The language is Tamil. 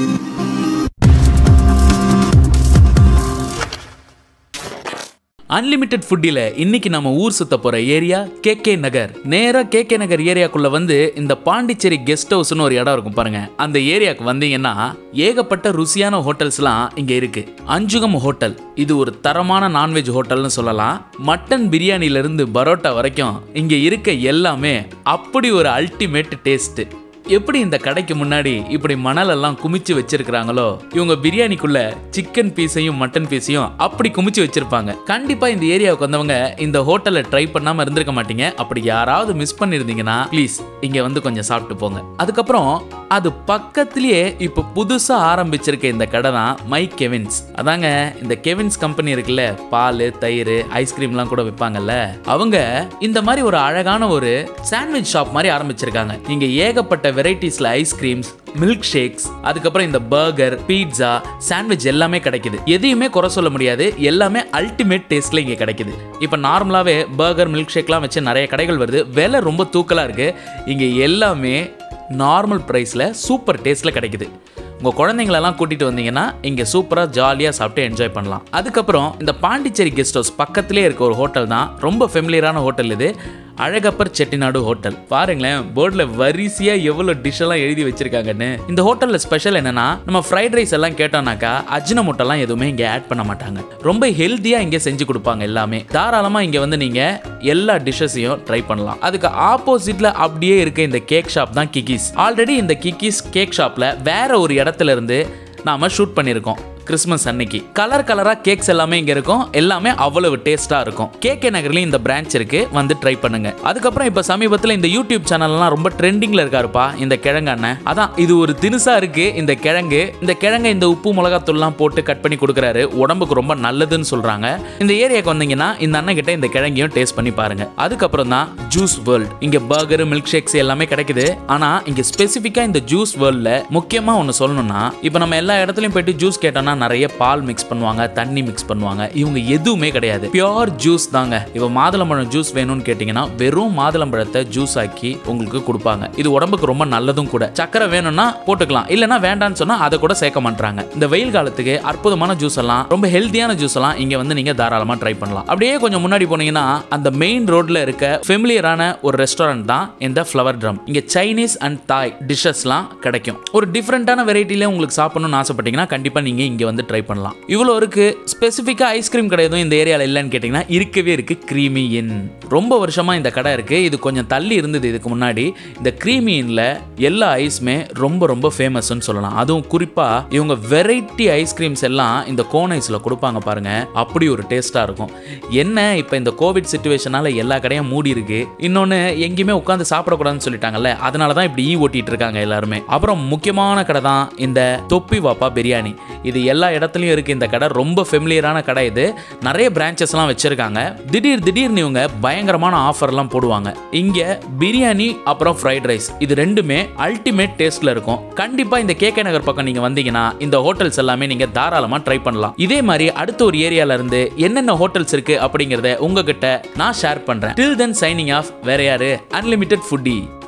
அன்லிமிட்டெட் ஃபுட்டில் இன்னைக்கு நம்ம ஊர் சுத்த போற ஏரியா கே கே நகர் நேரா கே கே நகர் ஏரியாக்குள்ள வந்து இந்த பாண்டிச்சேரி கெஸ்ட் ஹவுஸ்னு ஒரு இடம் இருக்கும் பாருங்க அந்த ஏரியாவுக்கு வந்தீங்கன்னா ஏகப்பட்ட ருசியான ஹோட்டல்ஸ்லாம் இங்க இருக்கு அஞ்சுகம் ஹோட்டல் இது ஒரு தரமான நான்வெஜ் ஹோட்டல்னு சொல்லலாம் மட்டன் பிரியாணில இருந்து பரோட்டா வரைக்கும் இங்க இருக்க எல்லாமே அப்படி ஒரு அல்டிமேட் டேஸ்ட் எப்படி இந்த கடைக்கு முன்னாடி இப்படி மணலெல்லாம் குமிச்சு வச்சிருக்கிறாங்களோ இவங்க பிரியாணிக்குள்ள சிக்கன் பீஸையும் மட்டன் பீஸையும் அப்படி குமிச்சு வச்சிருப்பாங்க கண்டிப்பா இந்த ஏரியாவுக்கு வந்தவங்க இந்த ஹோட்டலை ட்ரை பண்ணாம இருந்திருக்க மாட்டீங்க அப்படி யாராவது மிஸ் பண்ணிருந்தீங்கன்னா ப்ளீஸ் இங்க வந்து கொஞ்சம் சாப்பிட்டு போங்க அதுக்கப்புறம் அது பக்கத்திலேயே இப்போ புதுசா ஆரம்பிச்சிருக்க இந்த கடை தான் மை கெவின்ஸ் அதாங்க இந்த கெவின்ஸ் கம்பெனி இருக்குல்ல பால் தயிர் ஐஸ்கிரீம்லாம் கூட விற்பாங்கல்ல அவங்க இந்த மாதிரி ஒரு அழகான ஒரு சாண்ட்விச் ஷாப் மாதிரி ஆரம்பிச்சிருக்காங்க இங்க ஏகப்பட்ட வெரைட்டிஸ்ல ஐஸ்கிரீம்ஸ் மில்க் ஷேக்ஸ் அதுக்கப்புறம் இந்த பர்கர் பீட்சா சாண்ட்விச் எல்லாமே கிடைக்குது எதையுமே குறை சொல்ல முடியாது எல்லாமே அல்டிமேட் டேஸ்ட்ல இங்க கிடைக்குது இப்போ நார்மலாவே பர்கர் மில்க் ஷேக்லாம் வச்சு நிறைய கடைகள் வருது விலை ரொம்ப தூக்கலா இருக்கு இங்க எல்லாமே நார்மல் ப்ரைஸில் சூப்பர் டேஸ்ட்டில் கிடைக்குது உங்கள் குழந்தைங்களெல்லாம் கூட்டிகிட்டு வந்தீங்கன்னா இங்கே சூப்பராக ஜாலியாக சாப்பிட்டு என்ஜாய் பண்ணலாம் அதுக்கப்புறம் இந்த பாண்டிச்சேரி கெஸ்ட் ஹவுஸ் பக்கத்துலேயே இருக்க ஒரு ஹோட்டல் தான் ரொம்ப ஃபெமிலியரான ஹோட்டல் இது அழகப்பர் செட்டிநாடு ஹோட்டல் பாருங்களேன் போர்டில் வரிசையாக எவ்வளோ டிஷ் எல்லாம் எழுதி வச்சிருக்காங்கன்னு இந்த ஹோட்டலில் ஸ்பெஷல் என்னன்னா நம்ம ஃப்ரைட் ரைஸ் எல்லாம் கேட்டோம்னாக்கா அஜினமோட்டெல்லாம் எதுவுமே இங்கே ஆட் பண்ண மாட்டாங்க ரொம்ப ஹெல்த்தியாக இங்கே செஞ்சு கொடுப்பாங்க எல்லாமே தாராளமாக இங்கே வந்து நீங்கள் எல்லா டிஷ்ஷஸையும் ட்ரை பண்ணலாம் அதுக்கு ஆப்போசிட்ல அப்படியே இருக்க இந்த கேக் ஷாப் தான் கிக்கிஸ் ஆல்ரெடி இந்த கிக்கிஸ் கேக் ஷாப்ல வேற ஒரு இடத்துல இருந்து நாம ஷூட் பண்ணியிருக்கோம் கிறிஸ்மஸ் அன்னைக்கு கலர் கலரா கேக்ஸ் எல்லாமே இங்க இருக்கும் எல்லாமே அவ்வளவு டேஸ்டா இருக்கும் கேகே நகர்லயும் இந்த பிரான்ச் இருக்கு வந்து ட்ரை பண்ணுங்க அதுக்கப்புறம் இப்ப சமீபத்துல இந்த யூடியூப் சேனல்லாம் ரொம்ப ட்ரெண்டிங்ல இருக்காருப்பா இந்த கிழங்கு அண்ணன் அதான் இது ஒரு தினுசா இருக்கு இந்த கிழங்கு இந்த கிழங்க இந்த உப்பு மிளகாத்தூள்லாம் போட்டு கட் பண்ணி கொடுக்குறாரு உடம்புக்கு ரொம்ப நல்லதுன்னு சொல்றாங்க இந்த ஏரியாக்கு வந்தீங்கன்னா இந்த அண்ணன் கிட்ட இந்த கிழங்கையும் டேஸ்ட் பண்ணி பாருங்க அதுக்கப்புறம் தான் ஜூஸ் வேர்ல்ட் இங்க பர்கர் மில்க் ஷேக்ஸ் எல்லாமே கிடைக்குது ஆனா இங்க ஸ்பெசிஃபிக்கா இந்த ஜூஸ் வேர்ல்ட்ல முக்கியமா ஒன்னு சொல்லணும்னா இப்போ நம்ம எல்லா இடத்துலயும் போயிட்டு ஜூஸ் கேட்டோம்னா நிறைய பால் மிக்ஸ் பண்ணுவாங்க தண்ணி மிக்ஸ் பண்ணுவாங்க இவங்க எதுவுமே கிடையாது பியோர் ஜூஸ் தாங்க இப்போ மாதுளம்பழம் ஜூஸ் வேணும்னு கேட்டிங்கன்னா வெறும் மாதுளம்பழத்தை ஜூஸ் ஆக்கி உங்களுக்கு கொடுப்பாங்க இது உடம்புக்கு ரொம்ப நல்லதும் கூட சக்கரை வேணும்னா போட்டுக்கலாம் இல்லைன்னா வேண்டாம்னு சொன்னா அதை கூட சேர்க்க மாட்டாங்க இந்த வெயில் காலத்துக்கு அற்புதமான ஜூஸ் எல்லாம் ரொம்ப ஹெல்த்தியான ஜூஸ் எல்லாம் இங்க வந்து நீங்க தாராளமா ட்ரை பண்ணலாம் அப்படியே கொஞ்சம் முன்னாடி போனீங்கன்னா அந்த மெயின் ரோட்ல இருக்க ஃபெமிலியரான ஒரு ரெஸ்டாரண்ட் தான் இந்த ஃப்ளவர் ட்ரம் இங்க சைனீஸ் அண்ட் தாய் டிஷ்ஷஸ்லாம் கிடைக்கும் ஒரு டிஃப்ரெண்டான வெரைட்டில உங்களுக்கு சாப்பிடணும்னு ஆசைப்பட்டீங்கன்னா கண்டிப்பா நீங்க இங்க வந்து ட்ரை பண்ணலாம் இவ்வளோ இருக்கு ஸ்பெசிஃபிக்கா ஐஸ்கிரீம் கடை எதுவும் இந்த ஏரியாவில் இல்லைன்னு கேட்டிங்கன்னா இருக்கவே இருக்கு க்ரீமி இன் ரொம்ப வருஷமா இந்த கடை இருக்கு இது கொஞ்சம் தள்ளி இருந்தது இதுக்கு முன்னாடி இந்த க்ரீமி இன்ல எல்லா ஐஸுமே ரொம்ப ரொம்ப ஃபேமஸ்னு சொல்லலாம் அதுவும் குறிப்பா இவங்க வெரைட்டி ஐஸ்கிரீம்ஸ் எல்லாம் இந்த கோன் ஐஸ்ல கொடுப்பாங்க பாருங்க அப்படி ஒரு டேஸ்டா இருக்கும் என்ன இப்போ இந்த கோவிட் சுச்சுவேஷனால எல்லா கடையும் மூடி இருக்கு இன்னொன்று எங்கேயுமே உட்காந்து சாப்பிடக்கூடாதுன்னு சொல்லிட்டாங்கல்ல அதனால தான் இப்படி ஈ ஓட்டிட்டு இருக்காங்க எல்லாருமே அப்புறம் முக்கியமான கடை தான் இந்த தொப்பி வாப்பா பிரியாணி இது எல்லா இடத்துலையும் இருக்கு இந்த கடை ரொம்ப ஃபெமிலியரான கடை இது நிறைய பிரான்ச்சஸ்லாம் வச்சிருக்காங்க திடீர் திடீர்னு இவங்க பயங்கரமான ஆஃபர்லாம் போடுவாங்க இங்க பிரியாணி அப்புறம் ஃப்ரைட் ரைஸ் இது ரெண்டுமே அல்டிமேட் டேஸ்ட்ல இருக்கும் கண்டிப்பா இந்த கேகே நகர் பக்கம் நீங்க வந்தீங்கன்னா இந்த ஹோட்டல்ஸ் எல்லாமே நீங்க தாராளமா ட்ரை பண்ணலாம் இதே மாதிரி அடுத்த ஒரு ஏரியால இருந்து என்னென்ன ஹோட்டல்ஸ் இருக்கு அப்படிங்கறத உங்ககிட்ட நான் ஷேர் பண்றேன் டில் தென் சைனிங் ஆஃப் வேற யாரு அன்லிமிட்டெட் ஃபுட்டி